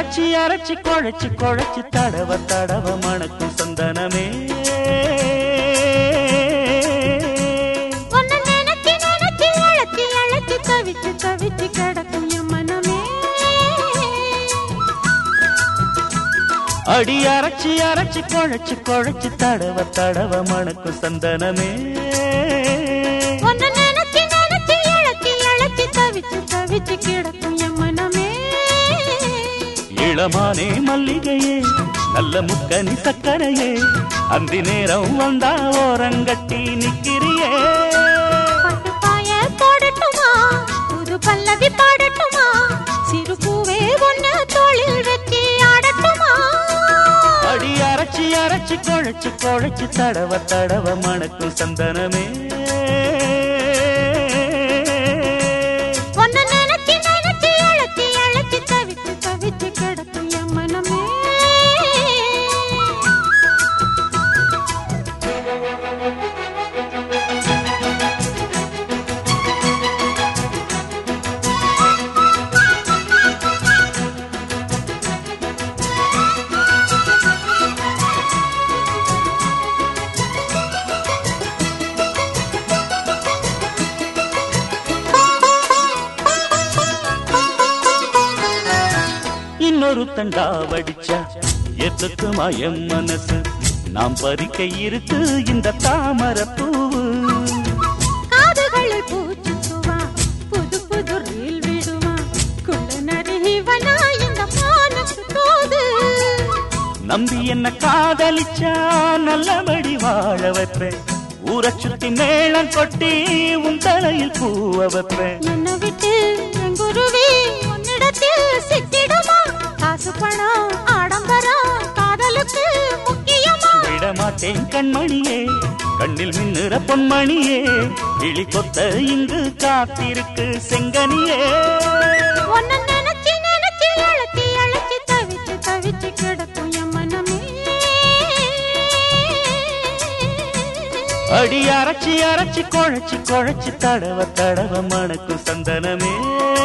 அரைச்சி அரைச்சி குழைச்சி குழைச்சி தடவ தடவ மணக்கும் சந்தனமே உன்னை நினைச்சு நினைச்சு அழைச்சு அழைச்சு தவிச்சு தவிச்சு கிடக்கும் என் மனமே அடி அரைச்சி அரைச்சி குழைச்சி குழைச்சி தடவ தடவ மணக்கும் சந்தனமே உன்னை நினைச்சு நினைச்சு அழைச்சு அழைச்சு தவிச்சு தவிச்சு கிடக்கும் என் மனமே இளமானே மல்லிகையே நல்ல முக்கனி சக்கரையே அந்தி நேரம் வந்தா ஓரங்கட்டி நிக்கிறியே பட்டு பாய போடட்டுமா புது பல்லவி பாடட்டுமா சிறு பூவே ஒன்னு தோளில் வச்சு ஆடட்டுமா அடி அரைச்சி அரைச்சி குழைச்சி குழைச்சி தடவ தடவ மணக்கும் சந்தனமே உன்னை நினைச்சு நினைச்சு அழைச்சு அழைச்சு தவிச்சு தவிச்சு கிடக்கும் என் மனமே இன்னொரு தண்டா வடிச்சா எத்துக்குமா என் மனசு நாம் பறிக்க இருக்கு இந்த தாமர பூவு காதுகளில் பூச்சுக்குவா புது புது ரீல் விடுவா குள்ள நரிவனா இந்த மானுக்கு தோது நம்பி என்ன காதலிச்சா நல்லபடி வாழ வைப்பேன் ஊரை சுத்தி மேளம் கொட்டி உன் தலையில் பூவ வைப்பேன் என்னை விட்டு என் குருவி உன்னிடத்தில் சிக்கிடுமா காசு பணம் ஆடம்பரம் காதலுக்கு முக்கியமா விட மாட்டேன் கண்மணியே கண்ணில் மின்னுற பொன்மணியே கிளி கொத்த இங்கு காத்திருக்கு செங்கனியே உன்னை நினைச்சு நினைச்சு அழைச்சி அழைச்சி தவிச்சு தவிச்சு கிடக்கும் என் மனமே அடி அரைச்சி அரைச்சி குழைச்சி குழைச்சி தடவ தடவ மணக்கும் சந்தனமே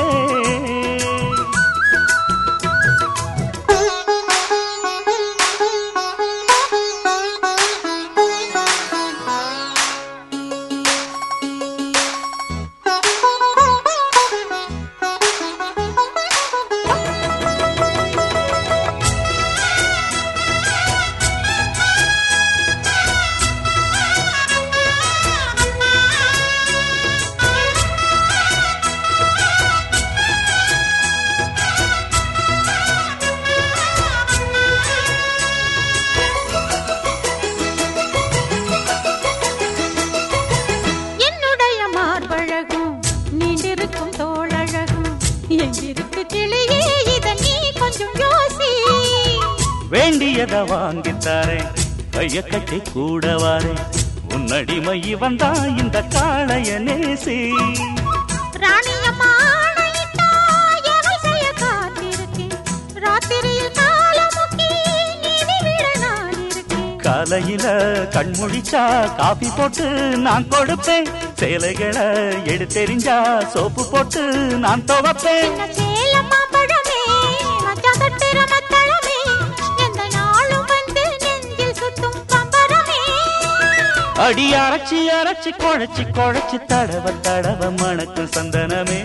என்னுடைய மார்பழகும் நீண்டிருக்கும் தோழழகும் எங்கிருக்கு கிளியே இத நீ கொஞ்சம் யோசி வேண்டியத வாங்கித்தாரேன் கைய கட்டி கூட வாரேன் உன்னடிமை வந்தா இந்த காளைய நேசி ராணியம்மா ஆணையிட்டா எவள் செய்ய காத்திருக்கேன் ராத்திரியில் காலமுக்கி நீதி விட நான் இருக்கேன் காலையில கண்முழிச்சா காபி போட்டு நான் கொடுப்பேன் சேலைகளை எடுத்தெறிஞ்சா சோப்பு போட்டு நான் துவப்பேன் சின்ன சேலம்மா பழமே மச்சான் தட்டுற மத்தளமே எந்த நாளும் வந்து நெஞ்சில் சுத்தும் பம்பரமே அடி அரைச்சி அரைச்சி குழைச்சி குழைச்சி தடவ தடவ மணக்கும் சந்தனமே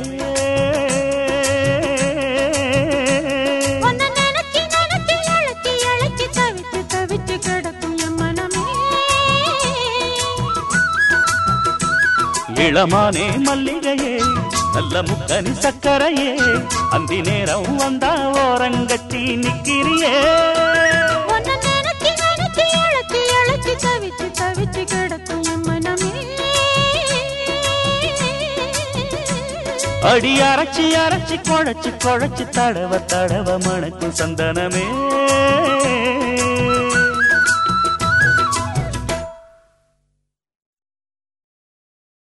உன்னை நினைச்சு நினைச்சு அழைச்சி அழைச்சி தவிச்சு தவிச்சு கிடக்கும் என் மனமே இளமானே மல்லிகையே நல்ல முக்கனி சக்கரையே அந்தி நேரம் வந்தா ஓரங்கட்டி நிக்கிறியே உன்னை நினைச்சு நினைச்சு அழைச்சி அழைச்சி தவிச்சு தவிச்சு கிடக்கும் என் மனமே அடி அரைச்சி அரைச்சி குழைச்சி குழைச்சி தடவ தடவ மணக்கும் சந்தனமே